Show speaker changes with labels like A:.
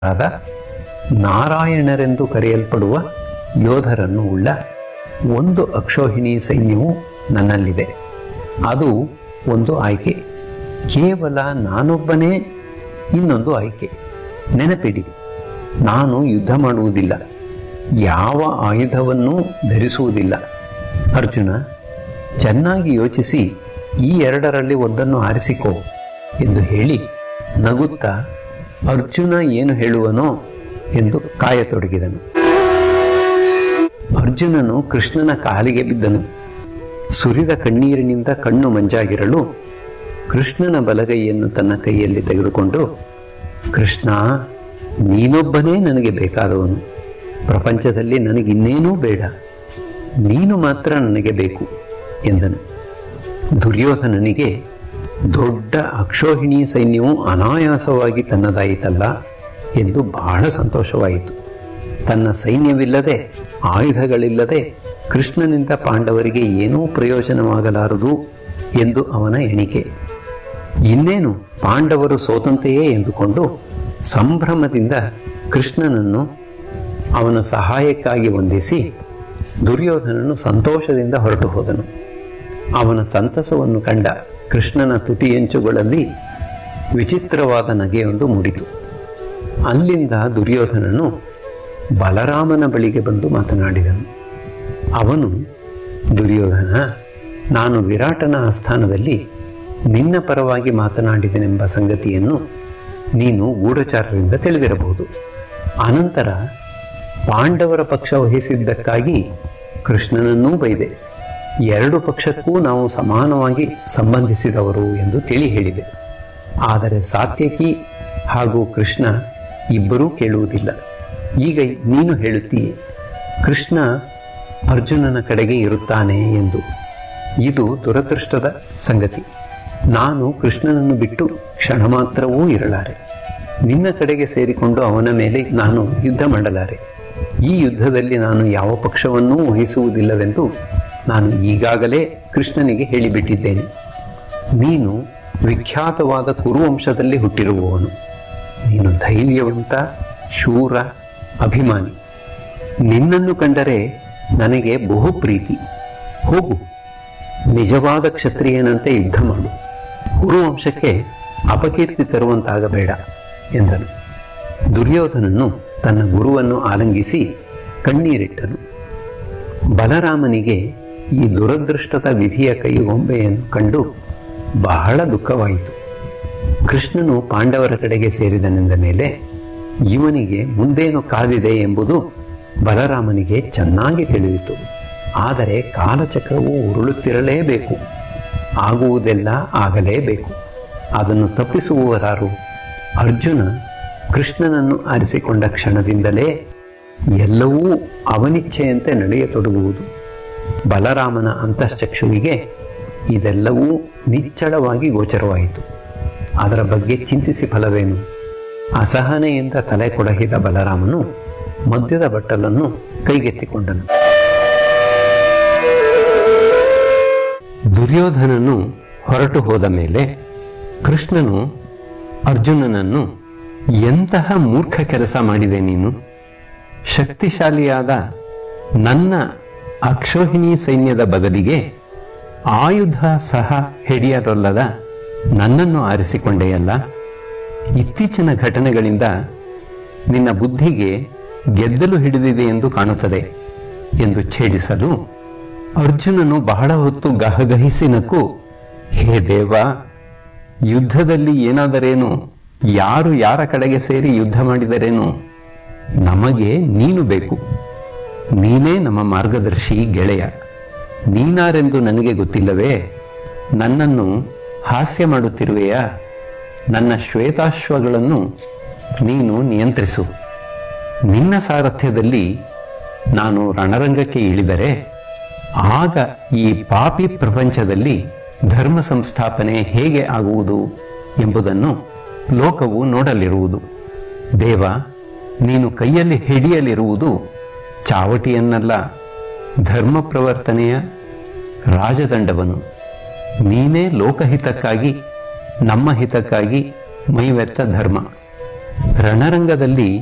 A: ಆದ ನಾರಾಯಣರೆಂದು ಕರೆಯಲ್ಪಡುವ ಯೋಧರನ್ನು ಉಳ್ಳ ಒಂದು ಅಕ್ಷೋಹಿಣಿ ಸೈನ್ಯವು ನನ್ನಲ್ಲಿದೆ ಅದು ಒಂದು ಆಯ್ಕೆ ಕೇವಲ ನಾನೊಬ್ಬನೇ ಇನ್ನೊಂದು ಆಯ್ಕೆ ನೆನಪಿಡಿ ನಾನು ಯುದ್ಧ ಮಾಡುವುದಿಲ್ಲ ಯಾವ ಆಯುಧವನ್ನೂ ಧರಿಸುವುದಿಲ್ಲ ಅರ್ಜುನ ಚೆನ್ನಾಗಿ ಯೋಚಿಸಿ ಈ ಎರಡರಲ್ಲಿ ಒಂದನ್ನು ಆರಿಸಿಕೋ ಎಂದು ಹೇಳಿ ನಗುತ್ತಾ ಅರ್ಜುನ ಏನು ಹೇಳುವನೋ ಎಂದು ಕಾಯತೊಡಗಿದನು ಅರ್ಜುನನು ಕೃಷ್ಣನ ಕಾಲಿಗೆ ಬಿದ್ದನು ಸುರಿದ ಕಣ್ಣೀರಿನಿಂದ ಕಣ್ಣು ಮಂಜಾಗಿರಲು ಕೃಷ್ಣನ ಬಲಗೈಯನ್ನು ತನ್ನ ಕೈಯಲ್ಲಿ ತೆಗೆದುಕೊಂಡು ಕೃಷ್ಣ ನೀನೊಬ್ಬನೇ ನನಗೆ ಬೇಕಾದವನು ಪ್ರಪಂಚದಲ್ಲಿ ನನಗಿನ್ನೇನೂ ಬೇಡ ನೀನು ಮಾತ್ರ ನನಗೆ ಬೇಕು ಎಂದನು ದುರ್ಯೋಧನನಿಗೆ ದೊಡ್ಡ ಅಕ್ಷೋಹಿಣಿ ಸೈನ್ಯವು ಅನಾಯಾಸವಾಗಿ ತನ್ನದಾಯಿತಲ್ಲ ಎಂದು ಬಹಳ ಸಂತೋಷವಾಯಿತು ತನ್ನ ಸೈನ್ಯವಿಲ್ಲದೆ ಆಯುಧಗಳಿಲ್ಲದೆ ಕೃಷ್ಣನಿಂದ ಪಾಂಡವರಿಗೆ ಏನೂ ಪ್ರಯೋಜನವಾಗಲಾರದು ಎಂದು ಅವನ ಎಣಿಕೆ ಇನ್ನೇನು ಪಾಂಡವರು ಸೋತಂತೆಯೇ ಎಂದುಕೊಂಡು ಸಂಭ್ರಮದಿಂದ ಕೃಷ್ಣನನ್ನು ಅವನ ಸಹಾಯಕ್ಕಾಗಿ ವಂದಿಸಿ ದುರ್ಯೋಧನನು ಸಂತೋಷದಿಂದ ಹೊರಟು ಹೋದನು ಅವನ ಸಂತಸವನ್ನು ಕಂಡ ಕೃಷ್ಣನ ತುಟಿಯಂಚುಗಳಲ್ಲಿ ವಿಚಿತ್ರವಾದ ನಗೆಯೊಂದು ಮೂಡಿತು ಅಲ್ಲಿಂದ ದುರ್ಯೋಧನನು ಬಲರಾಮನ ಬಳಿಗೆ ಬಂದು ಮಾತನಾಡಿದನು ಅವನು ದುರ್ಯೋಧನ ನಾನು ವಿರಾಟನ ಆಸ್ಥಾನದಲ್ಲಿ ನಿನ್ನ ಪರವಾಗಿ ಮಾತನಾಡಿದನೆಂಬ ಸಂಗತಿಯನ್ನು ನೀನು ಗೂಢಚಾರರಿಂದ ತಿಳಿದಿರಬಹುದು ಅನಂತರ ಪಾಂಡವರ ಪಕ್ಷ ವಹಿಸಿದ್ದಕ್ಕಾಗಿ ಕೃಷ್ಣನನ್ನೂ ಬೈದೆ ಎರಡು ಪಕ್ಷಕ್ಕೂ ನಾವು ಸಮಾನವಾಗಿ ಸಂಬಂಧಿಸಿದವರು ಎಂದು ತಿಳಿ ಹೇಳಿದೆ ಆದರೆ ಸಾತ್ಯಕಿ ಹಾಗೂ ಕೃಷ್ಣ ಇಬ್ಬರೂ ಕೇಳುವುದಿಲ್ಲ ಈಗ ನೀನು ಹೇಳುತ್ತೀಯೆ ಕೃಷ್ಣ ಅರ್ಜುನನ ಕಡೆಗೆ ಇರುತ್ತಾನೆ ಎಂದು ಇದು ದುರದೃಷ್ಟದ ಸಂಗತಿ ನಾನು ಕೃಷ್ಣನನ್ನು ಬಿಟ್ಟು ಕ್ಷಣ ಮಾತ್ರವೂ ಇರಲಾರೆ ನಿನ್ನ ಕಡೆಗೆ ಸೇರಿಕೊಂಡು ಅವನ ಮೇಲೆ ನಾನು ಯುದ್ಧ ಮಾಡಲಾರೆ ಈ ಯುದ್ಧದಲ್ಲಿ ನಾನು ಯಾವ ಪಕ್ಷವನ್ನೂ ವಹಿಸುವುದಿಲ್ಲವೆಂದು ನಾನು ಈಗಾಗಲೇ ಕೃಷ್ಣನಿಗೆ ಹೇಳಿಬಿಟ್ಟಿದ್ದೇನೆ ನೀನು ವಿಖ್ಯಾತವಾದ ಕುರುವಂಶದಲ್ಲಿ ಹುಟ್ಟಿರುವವನು ನೀನು ಧೈರ್ಯವಂತ ಶೂರ ಅಭಿಮಾನಿ ನಿನ್ನನ್ನು ಕಂಡರೆ ನನಗೆ ಬಹು ಪ್ರೀತಿ ಹೋಗು ನಿಜವಾದ ಕ್ಷತ್ರಿಯನಂತೆ ಯುದ್ಧ ಮಾಡು ಕುರುವಂಶಕ್ಕೆ ಅಪಕೀರ್ತಿ ತರುವಂತಾಗಬೇಡ ಎಂದನು ದುರ್ಯೋಧನನು ತನ್ನ ಗುರುವನ್ನು ಆಲಂಗಿಸಿ ಕಣ್ಣೀರಿಟ್ಟನು ಬಲರಾಮನಿಗೆ ಈ ದುರದೃಷ್ಟದ ವಿಧಿಯ ಕೈಗೊಂಬೆಯನ್ನು ಕಂಡು ಬಹಳ ದುಃಖವಾಯಿತು ಕೃಷ್ಣನು ಪಾಂಡವರ ಕಡೆಗೆ ಸೇರಿದನೆಂದ ಮೇಲೆ ಇವನಿಗೆ ಮುಂದೇನು ಕಾದಿದೆ ಎಂಬುದು ಬಲರಾಮನಿಗೆ ಚೆನ್ನಾಗಿ ತಿಳಿದಿತು ಆದರೆ ಕಾಲಚಕ್ರವು ಉರುಳುತ್ತಿರಲೇಬೇಕು ಆಗುವುದೆಲ್ಲ ಆಗಲೇಬೇಕು ಅದನ್ನು ತಪ್ಪಿಸುವವರಾರು ಅರ್ಜುನ ಕೃಷ್ಣನನ್ನು ಆರಿಸಿಕೊಂಡ ಕ್ಷಣದಿಂದಲೇ ಎಲ್ಲವೂ ಅವನಿಚ್ಛೆಯಂತೆ ನಡೆಯತೊಡಗುವುದು ಬಲರಾಮನ ಅಂತಶ್ಚಕ್ಷುವಿಗೆ ಇದೆಲ್ಲವೂ ನಿಚ್ಚಳವಾಗಿ ಗೋಚರವಾಯಿತು ಅದರ ಬಗ್ಗೆ ಚಿಂತಿಸಿ ಫಲವೇನು ಅಸಹನೆಯಿಂದ ತಲೆ ಕೊಡಹಿದ ಬಲರಾಮನು ಮದ್ಯದ ಬಟ್ಟಲನ್ನು ಕೈಗೆತ್ತಿಕೊಂಡನು ದುರ್ಯೋಧನನು ಹೊರಟು ಹೋದ ಮೇಲೆ ಕೃಷ್ಣನು ಅರ್ಜುನನನ್ನು ಎಂತಹ ಮೂರ್ಖ ಕೆಲಸ ಮಾಡಿದೆ ನೀನು ಶಕ್ತಿಶಾಲಿಯಾದ ನನ್ನ ಅಕ್ಷೋಹಿಣಿ ಸೈನ್ಯದ ಬದಲಿಗೆ ಆಯುಧ ಸಹ ಹಿಡಿಯರೊಲ್ಲದ ನನ್ನನ್ನು ಆರಿಸಿಕೊಂಡೆಯಲ್ಲ ಇತ್ತೀಚಿನ ಘಟನೆಗಳಿಂದ ನಿನ್ನ ಬುದ್ಧಿಗೆ ಗೆದ್ದಲು ಹಿಡಿದಿದೆ ಎಂದು ಕಾಣುತ್ತದೆ ಎಂದು ಛೇಡಿಸಲು ಅರ್ಜುನನು ಬಹಳ ಹೊತ್ತು ಗಹಗಹಿಸಿ ನಕ್ಕು ಹೇ ದೇವ ಯುದ್ಧದಲ್ಲಿ ಏನಾದರೇನು ಯಾರು ಯಾರ ಕಡೆಗೆ ಸೇರಿ ಯುದ್ಧ ಮಾಡಿದರೇನು ನಮಗೆ ನೀನು ಬೇಕು ನೀನೇ ನಮ್ಮ ಮಾರ್ಗದರ್ಶಿ ಗೆಳೆಯ ನೀನಾರೆಂದು ನನಗೆ ಗೊತ್ತಿಲ್ಲವೇ ನನ್ನನ್ನು ಹಾಸ್ಯ ಮಾಡುತ್ತಿರುವೆಯಾ ನನ್ನ ಶ್ವೇತಾಶ್ವಗಳನ್ನು ನೀನು ನಿಯಂತ್ರಿಸು ನಿನ್ನ ಸಾರಥ್ಯದಲ್ಲಿ ನಾನು ರಣರಂಗಕ್ಕೆ ಇಳಿದರೆ ಆಗ ಈ ಪಾಪಿ ಪ್ರಪಂಚದಲ್ಲಿ ಧರ್ಮ ಸಂಸ್ಥಾಪನೆ ಹೇಗೆ ಆಗುವುದು ಎಂಬುದನ್ನು ಲೋಕವು ನೋಡಲಿರುವುದು ದೇವ ನೀನು ಕೈಯಲ್ಲಿ ಹಿಡಿಯಲಿರುವುದು ಚಾವಟಿಯನ್ನಲ್ಲ ಧರ್ಮ ಪ್ರವರ್ತನೆಯ ರಾಜದಂಡವನ್ನು ನೀನೇ ಲೋಕಹಿತಕ್ಕಾಗಿ ನಮ್ಮ ಹಿತಕ್ಕಾಗಿ ಮೈವೆತ್ತ ಧರ್ಮ ರಣರಂಗದಲ್ಲಿ